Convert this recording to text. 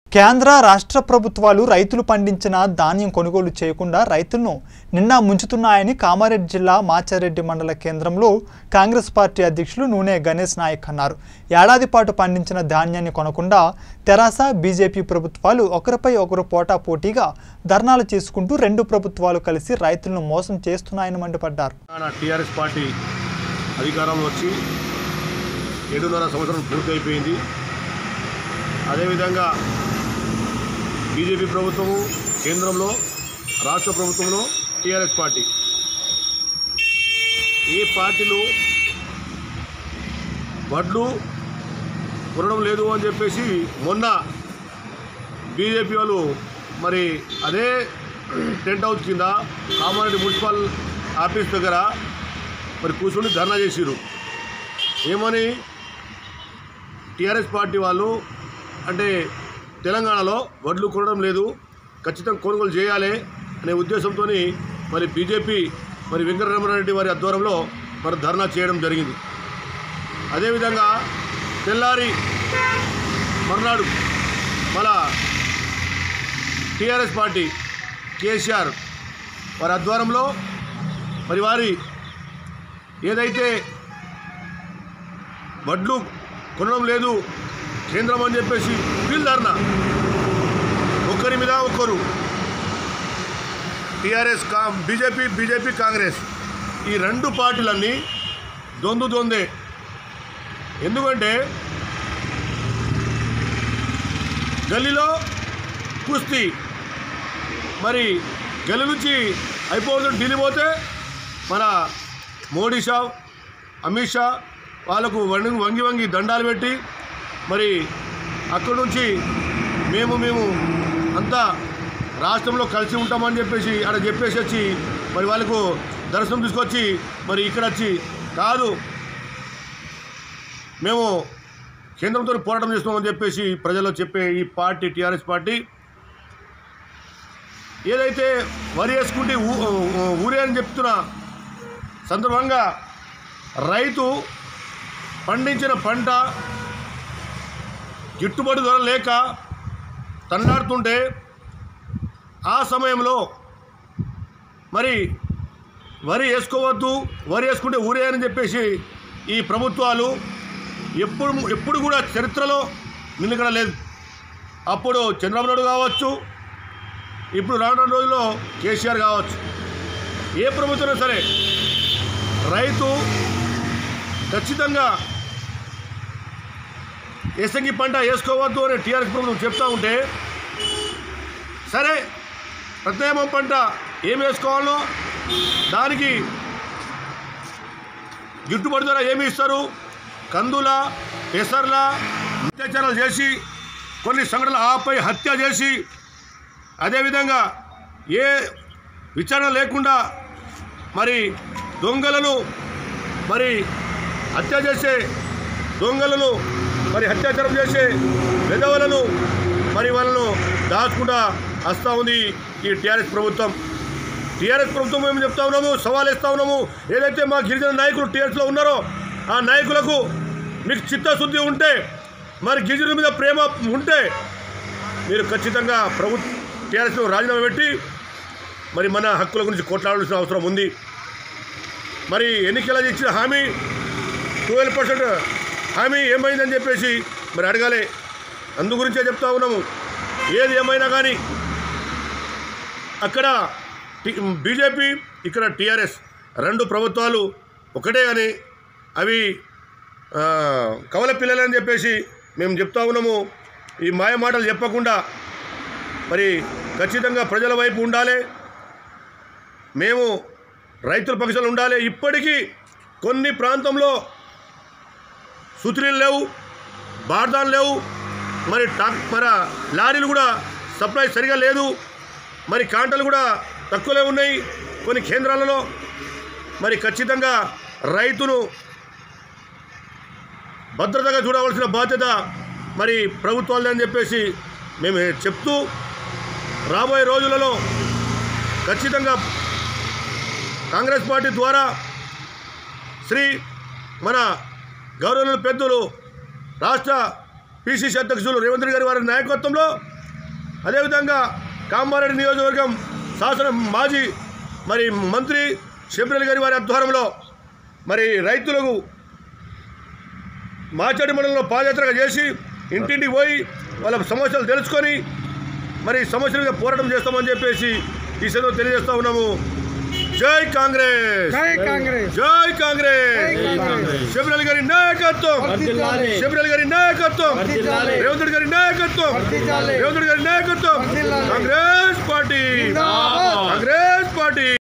కేంద్ర రాష్ట్ర ప్రభుత్వాలు రైతులు పండించిన ధాన్యం కొనుగోలు చేయకుండా రైతులను నిన్న ముంచుతున్నాయని కామారెడ్డి జిల్లా మాచారెడ్డి మండల కేంద్రంలో కాంగ్రెస్ పార్టీ అధ్యక్షులు నూనె గణేష్ నాయక్ అన్నారు ఏడాది పాటు పండించిన ధాన్యాన్ని కొనకుండా తెరాస బీజేపీ ప్రభుత్వాలు ఒకరిపై ఒకరు పోటాపోటీగా ధర్నాలు చేసుకుంటూ రెండు ప్రభుత్వాలు కలిసి రైతులను మోసం చేస్తున్నాయని మండిపడ్డారు తెలంగాణ టీఆర్ఎస్ పార్టీ అధికారంలో వచ్చి ఏడున్నర సంవత్సరం పూర్తయిపోయింది అదేవిధంగా బీజేపీ ప్రభుత్వము కేంద్రంలో రాష్ట్ర ప్రభుత్వంలో టీఆర్ఎస్ పార్టీ ఏ పార్టీలు వడ్లు కొనడం లేదు అని చెప్పేసి మొన్న బీజేపీ వాళ్ళు మరి అదే టెంట్ హౌస్ కింద కామారెడ్డి మున్సిపల్ ఆఫీస్ దగ్గర మరి కూర్చొని ధర్నా చేసిరు ఏమని టీఆర్ఎస్ పార్టీ వాళ్ళు అంటే తెలంగాణలో వడ్లు కొనడం లేదు ఖచ్చితంగా కొనుగోలు చేయాలి అనే ఉద్దేశంతో మరి బీజేపీ మరి వెంకటరమణారెడ్డి వారి ఆధ్వర్యంలో మరి ధర్నా చేయడం జరిగింది అదేవిధంగా తెల్లారి మర్నాడు మన టీఆర్ఎస్ పార్టీ కేసీఆర్ వారి ఆధ్వర్యంలో మరి వారి ఏదైతే వడ్లు కొనడం లేదు కేంద్రం అని చెప్పేసి వీళ్ళు ధర్నా ఒక్కరి మీద ఒక్కరు టీఆర్ఎస్ కా బీజేపీ బీజేపీ కాంగ్రెస్ ఈ రెండు పార్టీలన్నీ దొందు దొందే ఎందుకంటే గల్లీలో కుస్తీ మరి గల్లీ నుంచి అయిపోతుంది ఢిల్లీ పోతే మన మోడీ షా అమిత్ షా వాళ్ళకు వంగి వంగి వంగి దండాలు పెట్టి మరి అక్కడి నుంచి మేము మేము అంతా రాష్ట్రంలో కలిసి ఉంటామని చెప్పేసి అక్కడ చెప్పేసి వచ్చి మరి వాళ్ళకు దర్శనం తీసుకొచ్చి మరి ఇక్కడ వచ్చి కాదు మేము కేంద్రంతో పోరాటం చేస్తున్నామని చెప్పేసి ప్రజల్లో చెప్పే ఈ పార్టీ టీఆర్ఎస్ పార్టీ ఏదైతే వరి వేసుకుంటే ఊ- ఊ- ఊరే అని చెప్తున్న సందర్భంగా రైతు పండించిన పంట గిట్టుబాటు ధర లేక తన్నాడుతుంటే ఆ సమయంలో మరి వరి వేసుకోవద్దు వరి వేసుకుంటే ఊరే అని చెప్పేసి ఈ ప్రభుత్వాలు ఎప్పుడు ఎప్పుడు కూడా చరిత్రలో నిలకడ లేదు అప్పుడు చంద్రబాబు నాయుడు కావచ్చు ఇప్పుడు రానున్న రోజుల్లో కేసీఆర్ కావచ్చు ఏ ప్రభుత్వం సరే రైతు ఖచ్చితంగా ఏసంగి పంట వేసుకోవద్దు అని టీఆర్ఎస్ ప్రభుత్వం చెప్తా ఉంటే సరే ప్రత్యామ్నాయ పంట ఏం వేసుకోవాలో దానికి గిట్టుబాటు ధర ఏమి ఇస్తారు కందుల పెసర్ల అత్యాచారాలు చేసి కొన్ని సంఘటనలు ఆపై హత్య చేసి అదేవిధంగా ఏ విచారణ లేకుండా మరి దొంగలను మరి హత్య చేసే దొంగలను మరి అత్యాచారం చేసే విధవలను మరి వాళ్ళను దాచుకుంటా వస్తూ ఉంది ఈ టీఆర్ఎస్ ప్రభుత్వం టీఆర్ఎస్ ప్రభుత్వం మేము చెప్తా ఉన్నాము సవాల్ ఇస్తా ఉన్నాము ఏదైతే మా గిరిజన నాయకులు టీఆర్ఎస్లో ఉన్నారో ఆ నాయకులకు మీకు చిత్తశుద్ధి ఉంటే మరి గిరిజనుల మీద ప్రేమ ఉంటే మీరు ఖచ్చితంగా ప్రభుత్వ టీఆర్ఎస్లో రాజీనామా పెట్టి మరి మన హక్కుల గురించి కొట్లాడాల్సిన అవసరం ఉంది మరి ఎన్నికల ఇచ్చిన హామీ ట్వెల్వ్ పర్సెంట్ హామీ ఏమైందని చెప్పేసి మరి అడగాలి అందు గురించే చెప్తా ఉన్నాము ఏది ఏమైనా కానీ అక్కడ బీజేపీ ఇక్కడ టీఆర్ఎస్ రెండు ప్రభుత్వాలు ఒకటే కానీ అవి ఆ, కవల పిల్లలని చెప్పేసి మేము చెప్తా ఉన్నాము ఈ మాయ మాటలు చెప్పకుండా మరి ఖచ్చితంగా ప్రజల వైపు ఉండాలి మేము రైతుల పక్షాలు ఉండాలి ఇప్పటికీ కొన్ని ప్రాంతంలో సుతిరీలు లేవు బార్దాలు లేవు మరి టాక్ మరి లారీలు కూడా సప్లై సరిగా లేదు మరి కాంటలు కూడా తక్కువలే ఉన్నాయి కొన్ని కేంద్రాలలో మరి ఖచ్చితంగా రైతును భద్రతగా చూడవలసిన బాధ్యత మరి ప్రభుత్వాలదే అని చెప్పేసి మేము చెప్తూ రాబోయే రోజులలో ఖచ్చితంగా కాంగ్రెస్ పార్టీ ద్వారా శ్రీ మన గౌరవ పెద్దలు రాష్ట్ర పిసిసి అధ్యక్షులు రేవంత్ రెడ్డి గారి వారి నాయకత్వంలో అదేవిధంగా కామారెడ్డి నియోజకవర్గం శాసన మాజీ మరి మంత్రి శబరిల్ గారి వారి ఆధ్వర్యంలో మరి రైతులకు మాచడి మండలంలో పాదయాత్రగా చేసి ఇంటింటికి పోయి వాళ్ళ సమస్యలు తెలుసుకొని మరి సమస్యల మీద పోరాటం చేస్తామని చెప్పేసి ఈ సందర్భంగా తెలియజేస్తా ఉన్నాము జై కాంగ్రెస్ జై కాంగ్రెస్ జై కాంగ్రెస్ జై కాంగ్రెస్. శబరిల్ గారి నాయకత్వం వర్ధిల్లాలి. శబరిల్ గారి నాయకత్వం వర్ధిల్లాలి. రేవంత్ రెడ్డి గారి నాయకత్వం వర్ధిల్లాలి. రేవంత్ రెడ్డి గారి నాయకత్వం వర్ధిల్లాలి. కాంగ్రెస్ పార్టీ జిందాబాద్. కాంగ్రెస్ పార్టీ